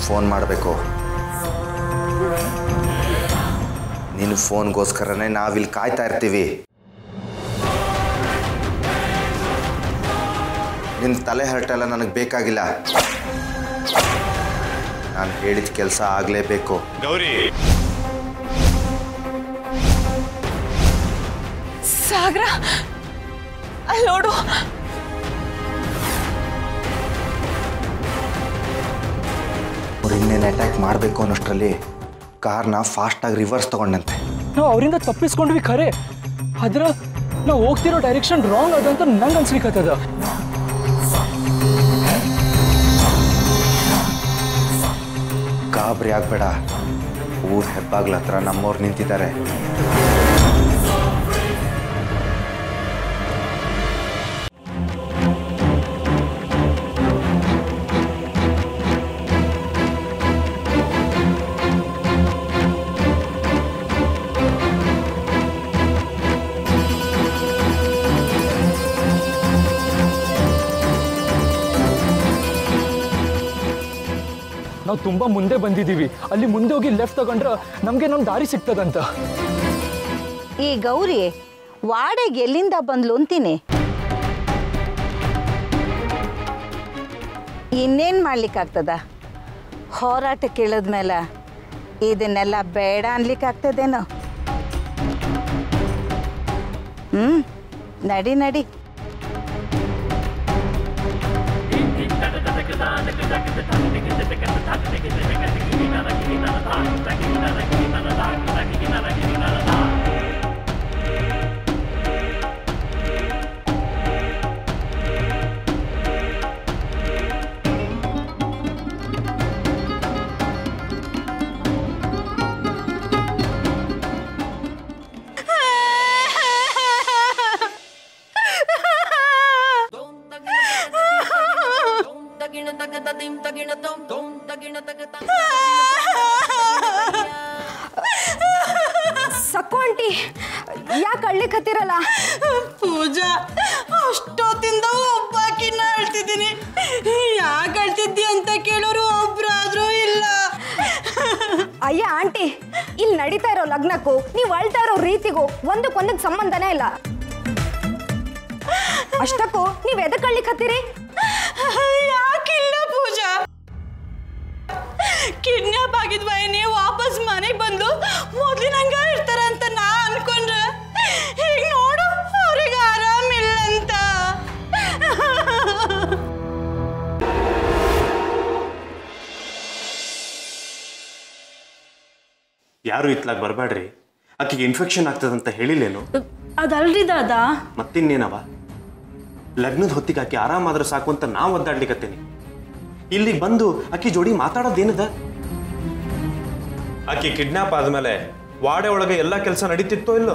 phone ಮಾಡಬೇಕು ನಿನ್ನ ಫೋನ್ಗೋಸ್ಕರನೇ ನಾವಿಲ್ಲಿ ಕಾಯ್ತಾ ಇರ್ತೀವಿ ನಿನ್ನ ತಲೆ ಹರಟೆಲ್ಲ ನನಗೆ ಬೇಕಾಗಿಲ್ಲ ನಾನು ಹೇಳಿದ ಕೆಲಸ ಆಗಲೇಬೇಕು ಗೌರಿ ಸಾಗರ ಅಲ್ಲಿ ನೋಡು ಅವ್ರು ಇನ್ನೇನು ಅಟ್ಯಾಕ್ ಮಾಡಬೇಕು ಅನ್ನೋಷ್ಟರಲ್ಲಿ ಕಾರ್ನ ಫಾಸ್ಟಾಗಿ ರಿವರ್ಸ್ ತಗೊಂಡಂತೆ ನಾವು ಅವರಿಂದ ತಪ್ಪಿಸ್ಕೊಂಡ್ವಿ ಖರೆ ಆದ್ರ ನಾವು ಹೋಗ್ತಿರೋ ಡೈರೆಕ್ಷನ್ ರಾಂಗ್ ಅದಂತ ನಂಗೆ ಅನ್ಸ್ಲಿಕ್ಕತ್ತದ ಗಾಬರಿ ಆಗಬೇಡ ಊರ್ ಹೆಬ್ಬಾಗ್ಲ ಹತ್ರ ನಮ್ಮವ್ರು ನಿಂತಿದ್ದಾರೆ ನಾವು ತುಂಬಾ ಮುಂದೆ ಬಂದಿದ್ದೀವಿ ಅಲ್ಲಿ ಮುಂದೆ ಹೋಗಿ ಲೆಫ್ಟ್ ತಗೊಂಡ್ರೆ ನಮಗೆ ನಮ್ಮ ದಾರಿ ಸಿಗ್ತದಂತ ಈ ಗೌರಿ ವಾಡೆಗೆ ಎಲ್ಲಿಂದ ಬಂದ್ಲು ಅಂತೀನಿ ಇನ್ನೇನು ಮಾಡ್ಲಿಕ್ಕಾಗ್ತದ ಹೋರಾಟ ಕೇಳಿದ್ಮೇಲೆ ಇದನ್ನೆಲ್ಲ ಬೇಡ ಅನ್ಲಿಕ್ಕಾಗ್ತದೇನೋ ಹ್ಞೂ ನಡಿ ನಡಿ ಸಕ್ಕು ಆಂಟಿ ಯಾಕೆ ಅಳ್ಲಿಕ್ಕತ್ತಿರಲ್ಲ ಪೂಜಾ ಅಷ್ಟೊತ್ತಿಂದ ಒಬ್ಬಾಕಿನ ಅಳ್ತಿದ್ದೀನಿ ಯಾಕೆ ಅಳ್ತಿದ್ದಿ ಅಂತ ಕೇಳೋರು ಒಬ್ರಾದ್ರೂ ಇಲ್ಲ ಅಯ್ಯ ಆಂಟಿ ಇಲ್ಲಿ ನಡೀತಾ ಇರೋ ಲಗ್ನಕ್ಕೂ ನೀವು ಅಳ್ತಾ ಇರೋ ರೀತಿಗೂ ಒಂದಕ್ಕೊಂದಕ್ಕೆ ಸಂಬಂಧನೇ ಇಲ್ಲ ಅಷ್ಟಕ್ಕೂ ನೀವು ಎದಕ್ಕೆ ಅಳ್ಲಿಕ್ಕತ್ತೀರಿ ಯಾಕಿಲ್ಲ ಪೂಜಾ ಕಿಡ್ನಾಪ್ ಆಗಿದ್ ವೈನಿ ವಾಪಸ್ ಮನೆಗೆ ಬಂದು ಮೊದ್ಲಿನಂಗ ಇರ್ತಾರ ಅಂತ ನಾ ಅನ್ಕೊಂಡ್ರೆ ಈಗ ನೋಡು ಅವ್ರಿಗೆ ಆರಾಮಿಲ್ಲ ಅಂತ ಯಾರು ಇತ್ಲಾಗ ಬರಬೇಡ್ರಿ ಆಕೆಗೆ ಇನ್ಫೆಕ್ಷನ್ ಆಗ್ತದಂತ ಹೇಳಿಲ್ಲೇನು ಅದಲ್ರಿ ದಾದ ಮತ್ತಿನ್ನೇನವ ಲಗ್ನದ ಹೊತ್ತಿಗೆ ಆಕೆ ಆರಾಮಾದ್ರೆ ಸಾಕು ಅಂತ ನಾವು ಒದ್ದಾಡ್ಲಿಕತ್ತೇನಿ ಇಲ್ಲಿಗೆ ಬಂದು ಆಕಿ ಜೋಡಿ ಮಾತಾಡೋದೇನದ ಆಕೆ ಕಿಡ್ನಾಪ್ ಆದ್ಮೇಲೆ ವಾಡೆ ಒಳಗೆ ಎಲ್ಲ ಕೆಲಸ ನಡೀತಿತ್ತೋ ಇಲ್ಲೋ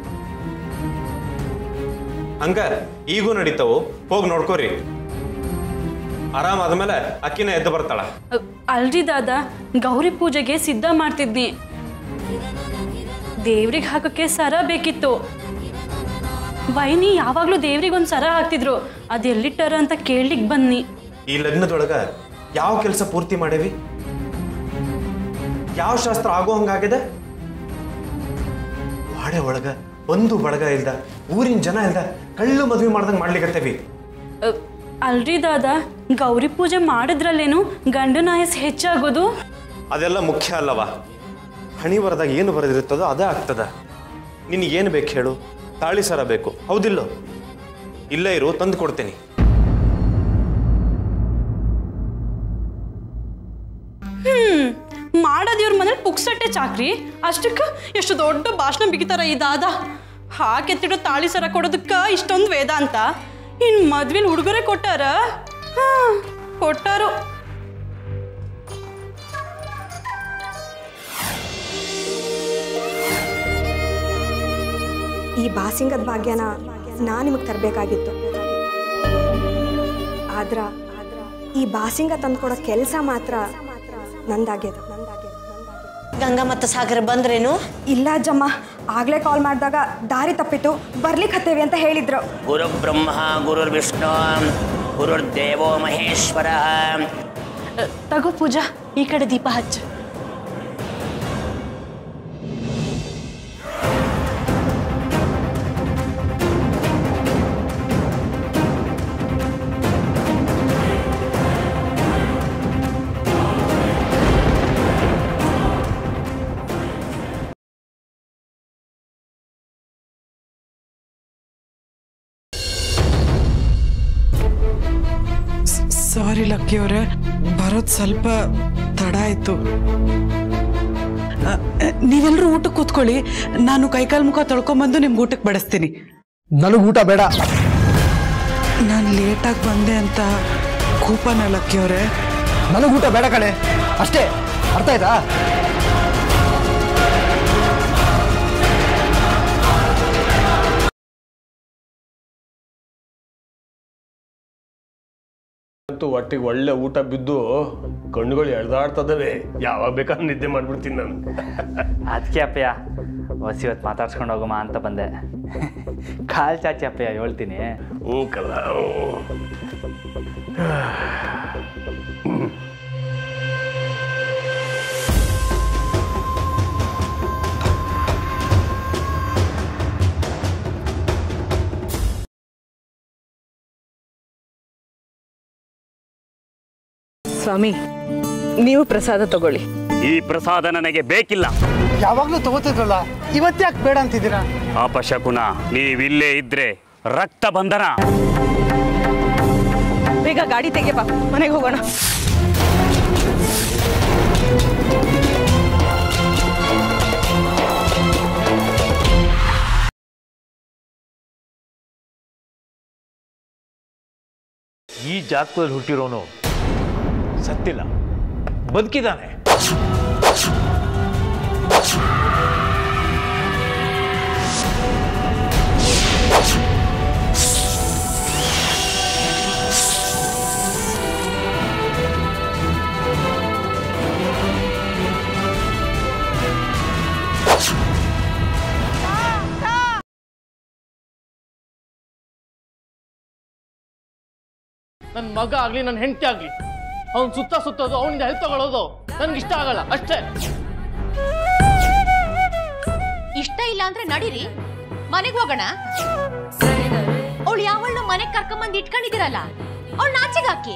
ಹಂಗ ಈಗೂ ನಡೀತಾವು ಹೋಗಿ ನೋಡ್ಕೋರಿ ಆರಾಮಾದ್ಮೇಲೆ ಅಕ್ಕಿನ ಎದ್ದು ಬರ್ತಾಳ ಅಲ್ರಿ ದಾದ ಗೌರಿ ಪೂಜೆಗೆ ಸಿದ್ಧ ಮಾಡ್ತಿದ್ನಿ ದೇವ್ರಿಗೆ ಹಾಕಕ್ಕೆ ಸರ ಬೇಕಿತ್ತು ವೈನಿ ಯಾವಾಗ್ಲೂ ದೇವ್ರಿಗೆ ಒಂದು ಸರ ಹಾಕ್ತಿದ್ರು ಅದು ಎಲ್ಲಿಟ್ಟಾರ ಅಂತ ಕೇಳಲಿಕ್ಕೆ ಬನ್ನಿ ಈ ಲಗ್ನದೊಳಗ ಯಾವ ಕೆಲಸ ಪೂರ್ತಿ ಮಾಡೇವಿ ಯಾವ ಶಾಸ್ತ್ರ ಆಗೋ ಹಂಗಾಗಿದೆ ವಾಡೆ ಒಳಗ ಒಂದು ಬಳಗ ಇಲ್ದ ಊರಿನ ಜನ ಇಲ್ದ ಕಳ್ಳು ಮದ್ವೆ ಮಾಡ್ದಂಗೆ ಮಾಡ್ಲಿಕತ್ತೇವಿ ಅ, ಅಲ್ರಿ ದಾದ ಗೌರಿ ಪೂಜೆ ಮಾಡಿದ್ರಲ್ಲೇನು ಗಂಡನ ಆಯಸ್ ಹೆಚ್ಚಾಗೋದು ಅದೆಲ್ಲ ಮುಖ್ಯ ಅಲ್ಲವ ಹಣಿ ಬರದಾಗ ಏನು ಬರೆದಿರುತ್ತದೋ ಅದೇ ಆಗ್ತದ ನಿನಗೇನು ಬೇಕು ಹೇಳು ತಾಳಿ ಸರ ಬೇಕು ಹೌದಿಲ್ಲೋ ಇಲ್ಲೇ ಇರು ತಂದು ಕೊಡ್ತೇನೆ ಹ್ಮ್ ಮಾಡೋದು ಇವ್ರ ಮನೇಲಿ ಪುಕ್ಸಟ್ಟೆ ಚಾಕ್ರಿ ಅಷ್ಟಕ್ಕೆ ಎಷ್ಟು ದೊಡ್ಡ ಭಾಷಣ ಬಿಗಿತಾರ ಈ ದಾದ ಹಾಗೆತ್ತಿಡೋ ತಾಳಿ ಸರ ಕೊಡೋದಕ್ಕ ಇಷ್ಟೊಂದು ವೇದ ಅಂತ ಇನ್ ಮದ್ವೆಲಿ ಉಡುಗೊರೆ ಕೊಟ್ಟಾರ ಹಾ ಕೊಟ್ಟಾರು ಈ ಬಾಸಿಂಗದ ಭಾಗ್ಯನ ನಾ ನಿಮಗೆ ತರಬೇಕಾಗಿತ್ತು ಆದ್ರ ಈ ಬಾಸಿಂಗ ತಂದ್ಕೊಡೋ ಕೆಲಸ ಮಾತ್ರ ನಂದಾಗ್ಯದ ಗಂಗಾ ಮತ್ತು ಸಾಗರ ಬಂದ್ರೇನು ಇಲ್ಲ ಅಜ್ಜಮ್ಮ ಆಗ್ಲೇ ಕಾಲ್ ಮಾಡಿದಾಗ ದಾರಿ ತಪ್ಪಿತ್ತು ಬರ್ಲಿಕ್ಕೆ ಹತ್ತೇವಿ ಅಂತ ಹೇಳಿದ್ರು ಗುರು ಬ್ರಹ್ಮ ಗುರುರ್ವಿಷ್ಣು ಗುರುರ್ದೇವೋ ಮಹೇಶ್ವರ ತಗೋ ಪೂಜಾ ಈ ಕಡೆ ದೀಪ ಹಚ್ಚು ಸಾರಿ ಲಕ್ಕಿ ಅವರೇ ಬರೋದು ಸ್ವಲ್ಪ ತಡ ಆಯಿತು ನೀವೆಲ್ಲರೂ ಊಟಕ್ಕೆ ಕೂತ್ಕೊಳ್ಳಿ ನಾನು ಕೈಕಾಲು ಮುಖ ತೊಳ್ಕೊಂಬಂದು ನಿಮ್ಗೆ ಊಟಕ್ಕೆ ಬಡಿಸ್ತೀನಿ ನನಗೆ ಊಟ ಬೇಡ ನಾನು ಲೇಟಾಗಿ ಬಂದೆ ಅಂತ ಕೂಪನ ಲಕ್ಕಿ ಅವರೇ ನನಗೆ ಊಟ ಬೇಡ ಕಣೆ ಅಷ್ಟೇ ಅರ್ಥ ಆಯ್ತಾ ಅಂತೂ ಹೊಟ್ಟಿಗೆ ಒಳ್ಳೆ ಊಟ ಬಿದ್ದು ಕಣ್ಣುಗಳು ಎಳ್ದಾಡ್ತದವೆ ಯಾವಾಗ ಬೇಕಾದ್ರೆ ನಿದ್ದೆ ಮಾಡ್ಬಿಡ್ತೀನಿ ನಾನು ಅದಕ್ಕೆ ಅಪ್ಪಯ್ಯ ಹೊಸ ಇವತ್ತು ಮಾತಾಡ್ಸ್ಕೊಂಡು ಹೋಗಮ್ಮ ಅಂತ ಬಂದೆ ಕಾಲ್ ಚಾಚಿ ಅಪ್ಪಯ್ಯ ಹೇಳ್ತೀನಿ ಹ್ಞೂ ಕಲ ಸ್ವಾಮಿ ನೀವು ಪ್ರಸಾದ ತಗೊಳ್ಳಿ ಈ ಪ್ರಸಾದ ನನಗೆ ಬೇಕಿಲ್ಲ ಯಾವಾಗಲೂ ತಗೋತಿದ್ರಲ್ಲ ಇವತ್ತ್ಯಾಕೆ ಬೇಡ ಅಂತಿದ್ದೀರಾ ಅಪಶಕುನ ನೀವಿಲ್ಲೇ ಇದ್ರೆ ರಕ್ತ ಬಂಧನ ಬೇಗ ಗಾಡಿ ತೆಗೆಯಪ್ಪ ಮನೆಗೆ ಹೋಗೋಣ ಈ ಜಾತಕದಲ್ಲಿ ಹುಟ್ಟಿರೋನು ಸತ್ತಿಲ್ಲ ಬದುಕಿದ್ದಾನೆ ನನ್ನ ಮಗ ಆಗ್ಲಿ ನನ್ನ ಹೆಂಡತಿ ಆಗ್ಲಿ ಅವ್ನ್ ಸುತ್ತ ಸುತ್ತೋದು ಅವನಿಂದ ಹೆಲ್ಪ್ ತಗೊಳ್ಳೋದು ನನ್ಗೆ ಇಷ್ಟ ಆಗಲ್ಲ ಅಷ್ಟೇ ಇಷ್ಟ ಇಲ್ಲ ಅಂದ್ರೆ ನಡೀರಿ ಮನೆಗ್ ಹೋಗೋಣ ಅವಳು ಯಾವಳು ಮನೆಗ್ ಕರ್ಕೊಂಬಂದ್ ಇಟ್ಕೊಂಡಿದ್ದೀರಲ್ಲ ಅವಳು ನಾಚಿಗಾಕಿ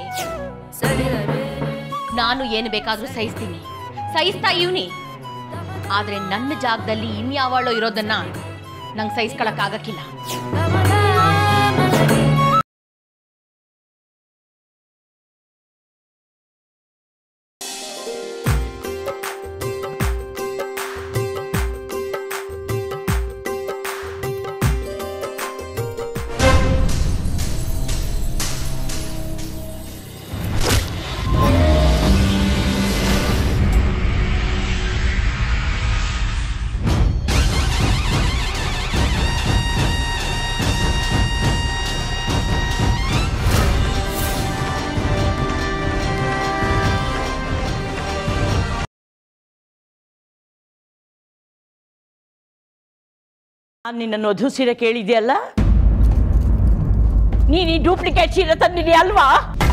ನಾನು ಏನು ಬೇಕಾದ್ರೂ ಸಹಿಸ್ತೀನಿ ಸಹಿಸ್ತಾ ಇವ್ನಿ ಆದ್ರೆ ನನ್ನ ಜಾಗದಲ್ಲಿ ಇನ್ಯಾವಳು ಇರೋದನ್ನ ನಂಗೆ ಸಹಿಸ್ಕೊಳಕ್ ಆಗಕ್ಕಿಲ್ಲ ನಾನು ನಿನ್ನನ್ನು ವಧು ಸೀರೆ ಕೇಳಿದ್ಯಲ್ಲ ನೀನು ಈ ಡೂಪ್ಲಿಕೇಟ್ ಸೀರೆ ತಂದಿದ್ಯಾ ಅಲ್ವಾ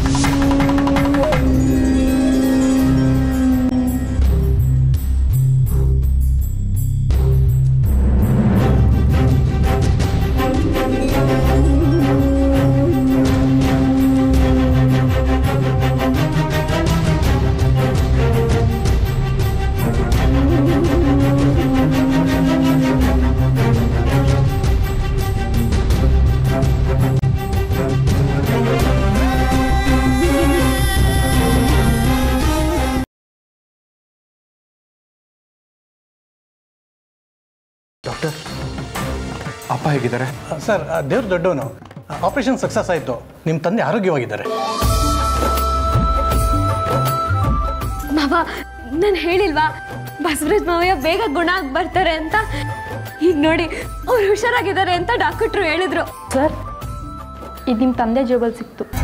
ಡಾಕ್ಟರ್ ಅಪ್ಪ ಹೇಗಿದ್ದಾರೆ ಸರ್ ದೇವ್ರ ದೊಡ್ಡವನು ಆಪರೇಷನ್ ಸಕ್ಸಸ್ ಆಯಿತು ನಿಮ್ಮ ತಂದೆ ಆರೋಗ್ಯವಾಗಿದ್ದಾರೆ ಮಾವ ನಾನು ಹೇಳಿಲ್ವಾ ಬಸವರಾಜ್ ಮಾವಯ್ಯ ಬೇಗ ಗುಣ ಆಗಿ ಬರ್ತಾರೆ ಅಂತ ಈಗ ನೋಡಿ ಅವ್ರು ಹುಷಾರಾಗಿದ್ದಾರೆ ಅಂತ ಡಾಕ್ಟ್ರು ಹೇಳಿದ್ರು ಸರ್ ಇದು ನಿಮ್ಮ ತಂದೆ ಜೇಬಲ್ ಸಿಕ್ತು